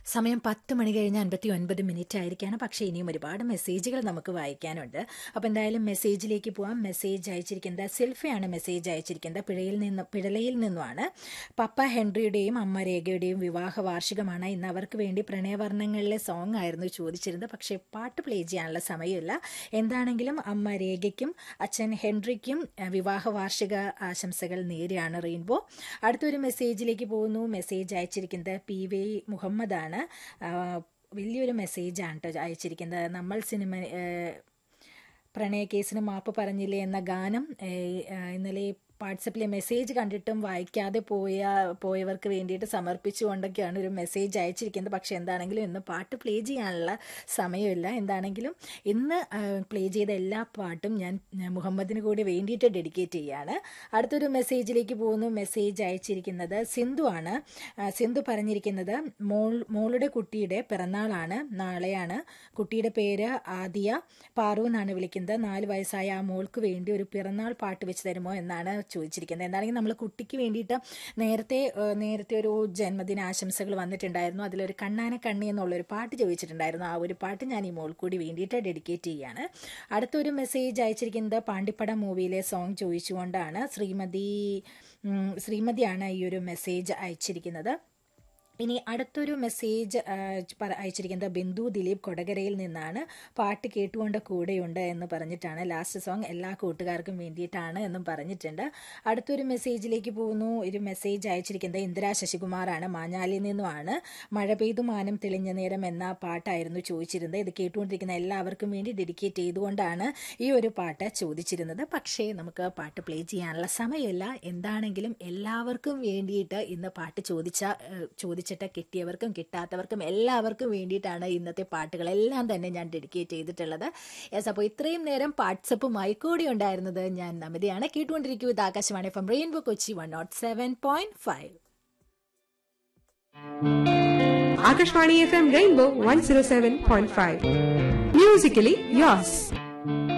സമയം പത്ത് മണി കഴിഞ്ഞ് അൻപത്തി ഒൻപത് മിനിറ്റ് ആയിരിക്കാണ് പക്ഷേ ഇനിയും ഒരുപാട് മെസ്സേജുകൾ നമുക്ക് വായിക്കാനുണ്ട് അപ്പോൾ എന്തായാലും മെസ്സേജിലേക്ക് പോവാം മെസ്സേജ് അയച്ചിരിക്കുന്നത് സിൽഫയാണ് മെസ്സേജ് അയച്ചിരിക്കുന്നത് പിഴയിൽ നിന്ന് പിഴലയിൽ നിന്നുമാണ് പപ്പ ഹെൻറിയുടെയും അമ്മ രേഖയുടെയും വിവാഹ വാർഷികമാണ് ഇന്ന് അവർക്ക് വേണ്ടി പ്രണയവർണ്ണങ്ങളിലെ സോങ് ആയിരുന്നു ചോദിച്ചിരുന്നത് പക്ഷേ പാട്ട് പ്ലേ ചെയ്യാനുള്ള സമയമില്ല എന്താണെങ്കിലും അമ്മ രേഖയ്ക്കും അച്ഛൻ ഹെൻറിക്കും അഹ്, വിവാഹ വാർഷിക ആശംസകൾ നേരെയാണ് റെയിൻബോ അടുത്തൊരു മെസ്സേജിലേക്ക് പോകുന്നു മെസ്സേജ് അയച്ചിരിക്കുന്നത് പി വി മുഹമ്മദാണ് ആ, വലിയൊരു മെസ്സേജാണ് കേട്ടോ അയച്ചിരിക്കുന്നത് നമ്മൾ സിനിമ ഏഹ്, പ്രണയ കേസിന് മാപ്പ് പറഞ്ഞില്ലേ എന്ന ഗാനം ഏഹ്, ആ, ഇന്നലെ വാട്സപ്പിലെ മെസ്സേജ് കണ്ടിട്ടും വായിക്കാതെ പോയ പോയവർക്ക് വേണ്ടിയിട്ട് സമർപ്പിച്ചുകൊണ്ടൊക്കെയാണ് ഒരു മെസ്സേജ് അയച്ചിരിക്കുന്നത് പക്ഷെ എന്താണെങ്കിലും ഇന്ന് പാട്ട് പ്ലേ ചെയ്യാനുള്ള സമയമില്ല എന്താണെങ്കിലും ഇന്ന് പ്ലേ ചെയ്ത എല്ലാ പാട്ടും ഞാൻ ഞാൻ മുഹമ്മദിന് കൂടി വേണ്ടിയിട്ട് ഡെഡിക്കേറ്റ് ചെയ്യാണ് അടുത്തൊരു മെസ്സേജിലേക്ക് പോകുന്നു മെസ്സേജ് അയച്ചിരിക്കുന്നത് സിന്ധു ആണ് ആ, സിന്ധു പറഞ്ഞിരിക്കുന്നത് മോൾ മോളുടെ കുട്ടിയുടെ പിറന്നാളാണ് നാളെയാണ് കുട്ടിയുടെ പേര് ആദിയ പാറു എന്നാണ് വിളിക്കുന്നത് നാല് വയസ്സായ ആ മോൾക്ക് വേണ്ടി ഒരു പിറന്നാൾ പാട്ട് വെച്ച് തരുമോ എന്നാണ് ചോദിച്ചിരിക്കുന്നത് എന്താണെങ്കിൽ നമ്മൾ കുട്ടിക്ക് വേണ്ടിയിട്ട് നേരത്തെ ഏഹ്, നേരത്തെ ഒരു ജന്മദിന ആശംസകൾ വന്നിട്ടുണ്ടായിരുന്നു അതിലൊരു കണ്ണാന കണ്ണി എന്നുള്ളൊരു പാട്ട് ചോദിച്ചിട്ടുണ്ടായിരുന്നു ആ ഒരു പാട്ട് ഞാൻ ഈ മോൾ കൂടി വേണ്ടിയിട്ട് ഡെഡിക്കേറ്റ് ചെയ്യാണ് അടുത്തൊരു മെസ്സേജ് അയച്ചിരിക്കുന്നത് പാണ്ടിപ്പട മൂവിയിലെ സോങ് ചോദിച്ചുകൊണ്ടാണ് ശ്രീമതി ഉം, ശ്രീമതിയാണ് ഈ ഒരു മെസ്സേജ് അയച്ചിരിക്കുന്നത് ഇനി അടുത്തൊരു മെസ്സേജ് ആ, പറ- അയച്ചിരിക്കുന്നത് ബിന്ദു ദിലീപ് കൊടകരയിൽ നിന്നാണ് പാട്ട് കേട്ടുകൊണ്ട് കൂടെയുണ്ട് എന്ന് പറഞ്ഞിട്ടാണ് ലാസ്റ്റ് സോങ് എല്ലാ കൂട്ടുകാർക്കും വേണ്ടിയിട്ടാണ് എന്നും പറഞ്ഞിട്ടുണ്ട് അടുത്തൊരു മെസ്സേജിലേക്ക് പോകുന്നു ഒരു മെസ്സേജ് അയച്ചിരിക്കുന്നത് ഇന്ദിരാ ശശികുമാറാണ് മാഞ്ഞാലിൽ നിന്നുമാണ് മഴ പെയ്തു മാനം തെളിഞ്ഞ നേരം എന്ന പാട്ടായിരുന്നു ചോദിച്ചിരുന്നത് ഇത് കേട്ടുകൊണ്ടിരിക്കുന്ന എല്ലാവർക്കും വേണ്ടി ഡെഡിക്കേറ്റ് ചെയ്തുകൊണ്ടാണ് ഈ ഒരു പാട്ട് ചോദിച്ചിരുന്നത് പക്ഷേ നമുക്ക് പാട്ട് പ്ലേ ചെയ്യാനുള്ള സമയമില്ല എന്താണെങ്കിലും എല്ലാവർക്കും വേണ്ടിയിട്ട് ഇന്ന് പാട്ട് ചോദിച്ച ഏഹ്, ചോദിച്ചിട്ട് കിട്ടിയവർക്കും കിട്ടാത്തവർക്കും എല്ലാവർക്കും വേണ്ടിയിട്ടാണ് ഇന്നത്തെ പാട്ടുകളെല്ലാം തന്നെ ഞാൻ ഡെഡിക്കേറ്റ് ചെയ്തിട്ടുള്ളത് യെസ് അപ്പോൾ ഇത്രയും നേരം വാട്സപ്പുമായി കൂടി ഉണ്ടായിരുന്നത് ഞാൻ നമിതയാണ് കേട്ടുകൊണ്ടിരിക്കൂ ഇത് Akashvani from rainbow Kochi one nought seven point five Akashvani FM Rainbow 107.5. Musically yours.